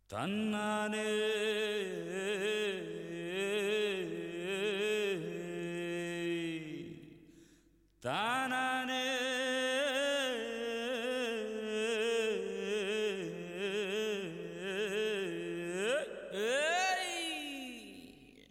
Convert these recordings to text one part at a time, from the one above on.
தன்னானே தானானே ஏய்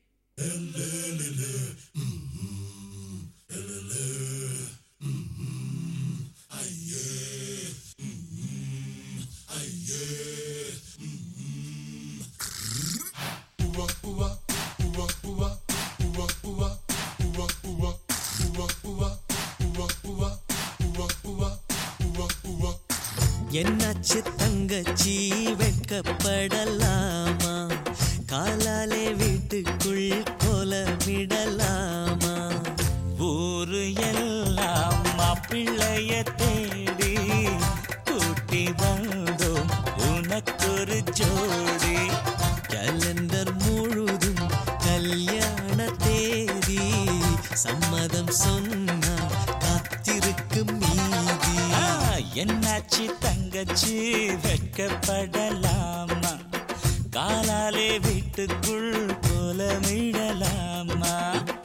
என்னாச்சு தங்கச்சி வெட்கப்படலாமா காலாலே வீட்டுக்குள் கோலமிடலாமா ஊரு எல்லாம் மாப்பிள்ளைய தேடி கூட்டி வந்தோம் உனக்கொரு ஜோடி கேலண்டர் முழுதும் கல்யாண தேதி சம்மதம் சொன்னா காத்திருக்கு மீதி ஆ, என்னாச்சு தங்கச்சி வெட்கப்படலாமா காலாலே வீட்டுக்குள் கோலமிடலாமா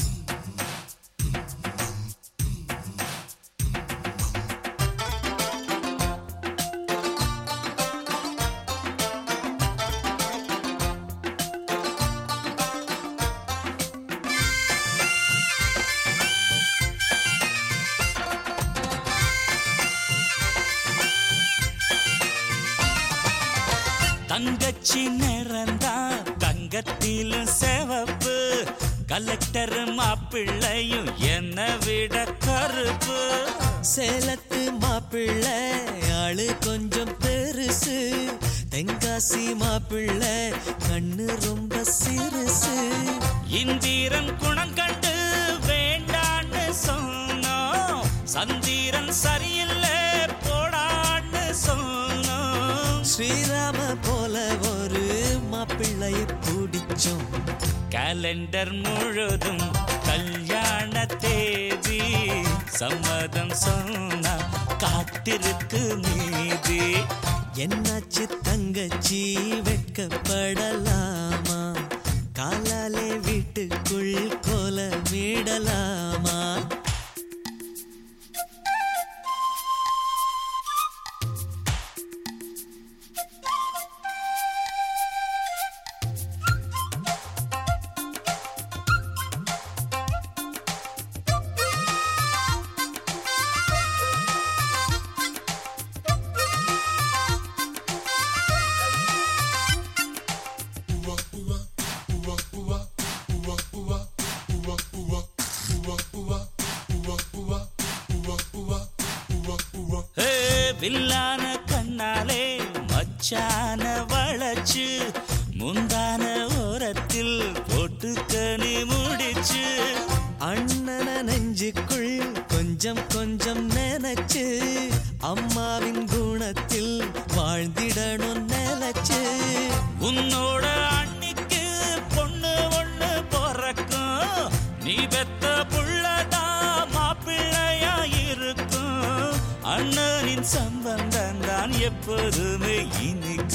தங்கச்சி நிறந்தா தங்கத்திலும் செவப்பு கலெக்டர் மாப்பிள்ளையும் என்ன விட கருப்பு சேலத்து மாப்பிள்ளை ஆளு கொஞ்சம் பெருசு தென்காசி மாப்பிள்ளை கண்ணு ரொம்ப சிறுசு இந்திரன் குணம் கண்டு வேண்டான்னு சொன்னோம் சந்திரன் சரியில்லை போடான்னு சொன்னோம் ஸ்ரீராம போல ஒரு மாப்பிள்ளைய பிடிச்சோம் கேலண்டர் முழுதும் கல்யாண தேதி சம்மதம் சொன்னா காத்திருக்கு நீதி என்னாச்சு தங்கச்சி வெட்கப்படலாமா காலாலே வீட்டுக்குள் கோலமிடலாமா ஹே, வில்லான கண்ணாலே மச்சான வளைச்சு முந்தான ஓரத்தில் போட்டுக்கனி முடிச்சு அண்ணன நெஞ்சுக்குள் கொஞ்சம் கொஞ்சம் நினைச்சு அம்மாவின் குணத்தில் வாழ்ந்திடணும் நினைச்சு உன்னோட அன்னிக்கு பொண்ணு ஒண்ணு பிறக்கும் நீ பெத்த புள்ளதான் மாப்பிள்ளையா இருக்கும் அண்ணனின் சம்பந்தம் தான் எப்போதுமே இனிக்கும்